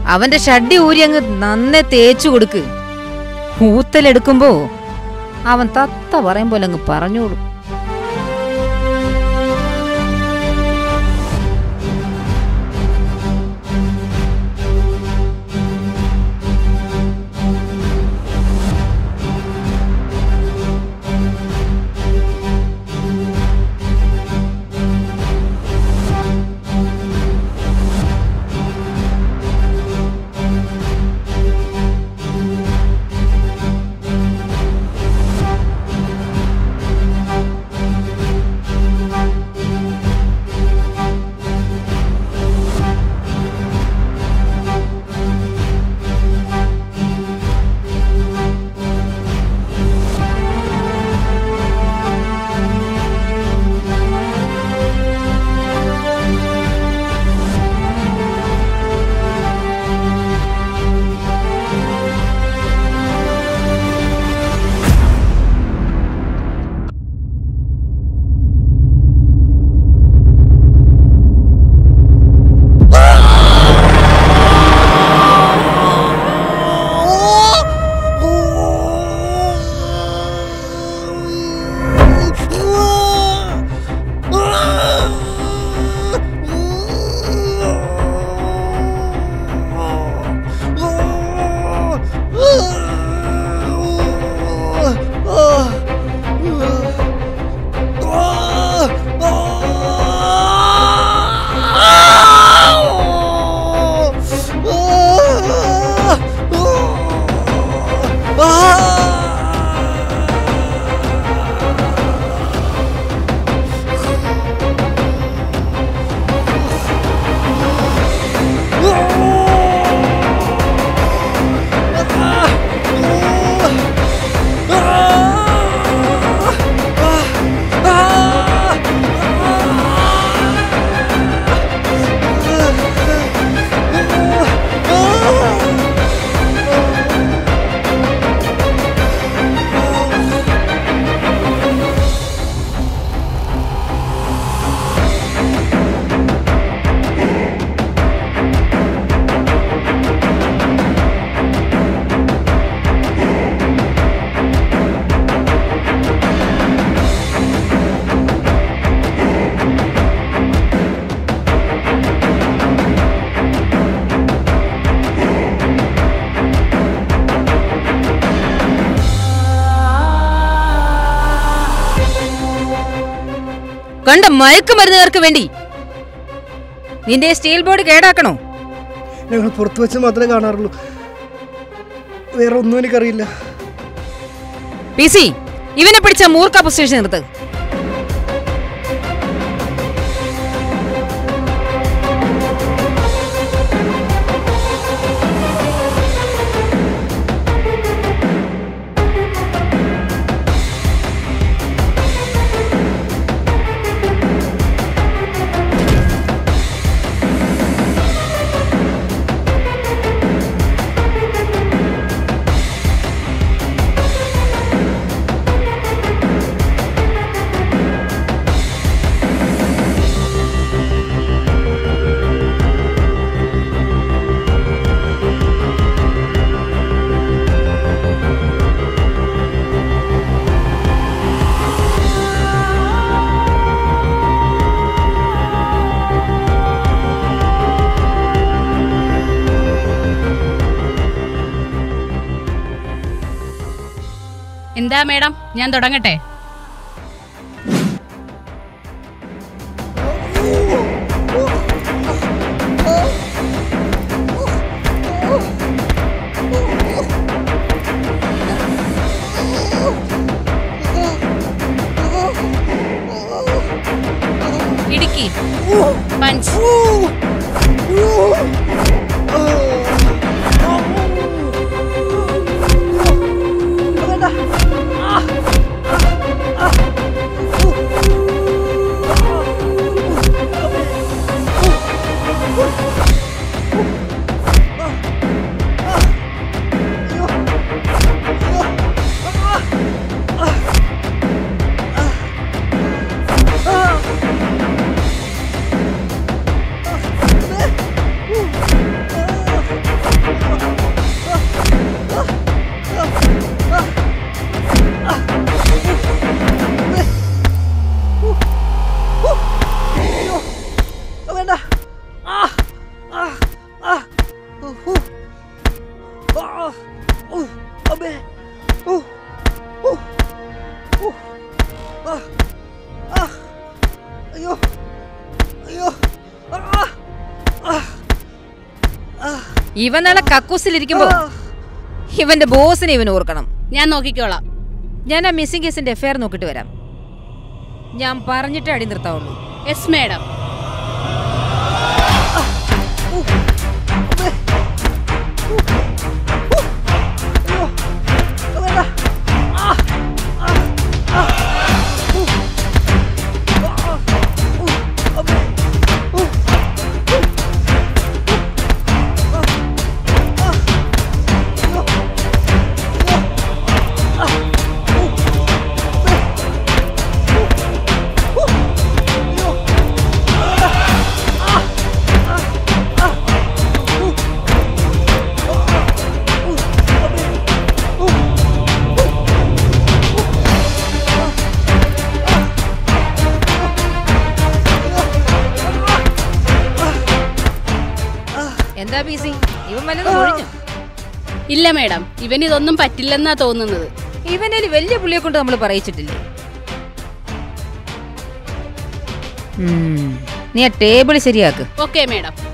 അവന്റെ ഷഡ്ഡി ഊരി അങ്ങ് നന്നെ തേച്ചു കൊടുക്ക് ഊത്തലെടുക്കുമ്പോ അവൻ തത്ത പറയും പോലെ അങ്ങ് പറഞ്ഞോളൂ കണ്ട മയക്കുമരുന്നുകാർക്ക് വേണ്ടി നിന്റെ സ്റ്റീൽ ബോർഡ് കേടാക്കണോ ഞങ്ങൾ പുറത്തു വെച്ച് മാത്രമേ കാണാറുള്ളൂ വേറെ ഒന്നും എനിക്കറിയില്ല പി സി ഇവനെ പിടിച്ച മൂർക്ക പൊസിഷൻ നിർത്ത് എന്താ മേഡം ഞാൻ തുടങ്ങട്ടെ ഇടുക്കി പഞ്ച് ആ ഇവൻ നാളെ കക്കൂസിലിരിക്കുമ്പോ ഇവന്റെ ബോസിനെ ഇവൻ ഓർക്കണം ഞാൻ നോക്കിക്കോളാം ഞാൻ ആ മിസ്സിംഗ് കേസിന്റെ എഫ്ഐആർ നോക്കിട്ട് വരാം ഞാൻ പറഞ്ഞിട്ടേ അടി നിർത്താവുള്ളൂ യെസ് മേഡം എന്താ പി സി ഇവൻ വല്ലതും ഒഴിഞ്ഞു ഇല്ല മേഡം ഇവന് ഇതൊന്നും പറ്റില്ലെന്നാ തോന്നുന്നത് ഇവനിൽ വലിയ പുള്ളിയെ കൊണ്ട് നമ്മൾ പറയിച്ചിട്ടില്ലേ ഉം. നീ ആ ടേബിൾ ശരിയാക്ക് ഓക്കെ മേഡം